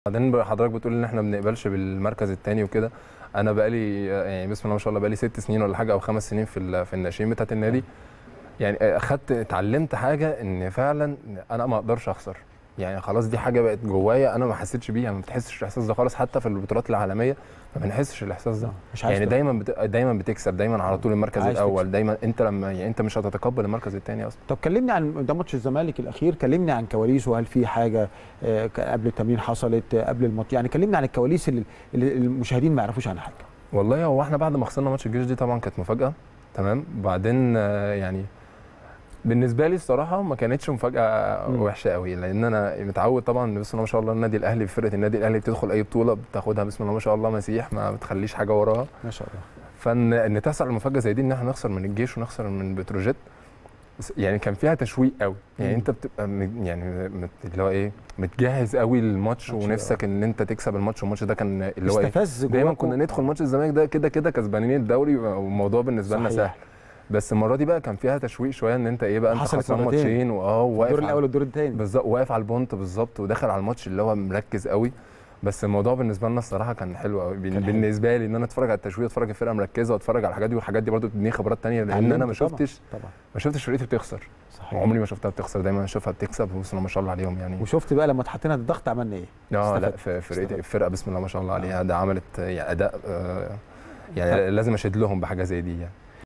بعدين حضرتك بتقول ان احنا ما بنقبلش بالمركز الثاني وكده انا بقالي يعني بسم الله ما شاء الله بقالي ست سنين ولا حاجه او خمس سنين في ال- في الناشئين بتاعت النادي يعني اخدت اتعلمت حاجه ان فعلا انا ما اقدرش اخسر يعني خلاص دي حاجه بقت جوايا انا ما حسيتش بيها ما بتحسش الاحساس ده خالص حتى في البطولات العالميه ما بنحسش الاحساس ده مش عايز يعني تخسر. دايما بت... دايما بتكسب دايما على طول المركز عايز الاول تكسب. دايما انت لما يعني انت مش هتتقبل المركز الثاني اصلا طب كلمني عن ده ماتش الزمالك الاخير كلمني عن كواليسه هل في حاجه آه، ك- قبل التمرين حصلت آه، قبل الماتش يعني كلمني عن الكواليس اللي اللي المشاهدين ما يعرفوش عنها حاجه والله هو احنا بعد ما خسرنا ماتش الجيش دي طبعا كانت مفاجاه تمام وبعدين آه، يعني بالنسبه لي الصراحه ما كانتش مفاجاه مم. وحشه قوي لان انا متعود طبعا بسم الله ما شاء الله النادي الاهلي في فرقه النادي الاهلي بتدخل اي بطوله بتاخدها بسم الله ما شاء الله مسيح ما بتخليش حاجه وراها ما شاء الله فان ان تحصل المفاجاه زي دي ان احنا نخسر من الجيش ونخسر من بتروجيت بس يعني كان فيها تشويق قوي يعني مم. انت بتبقى م- يعني مت- اللي هو ايه متجهز قوي للماتش ماتش ونفسك ان انت تكسب الماتش والماتش ده كان اللي هو ايه استفز دايما جواكوا. كنا ندخل ماتش الزمالك ده كده كده كسبانين الدوري والموضوع بالنسبه لنا صحيح. سهل بس المره دي بقى كان فيها تشويق شويه ان انت ايه بقى انت حصلت خسران مرتين. ماتشين واه واقف الدور على- الاول والدور الثاني بالظبط واقف على البونت بالظبط وداخل على الماتش اللي هو مركز قوي بس الموضوع بالنسبه لنا الصراحه كان حلو قوي كان حلو. بالنسبه لي ان انا اتفرج على التشويق اتفرج على الفرقه مركزه واتفرج على الحاجات دي والحاجات دي برضو بتديني خبرات تانية لان انا ما اتعلمت طبعاً. شفتش طبعا ما شفتش فرقتي بتخسر صحيح وعمري ما شفتها بتخسر دايما اشوفها بتكسب بسم الله ما شاء الله عليهم يعني وشفت بقى لما اتحطينا تحت الضغط عملنا ايه اه لا استفدت. في فرقتي استفدت. الفرقه بسم الله ما شاء الله عليها ده عملت يعني اداء آه، يعني لازم اشهد لهم بحاجه زي دي يعني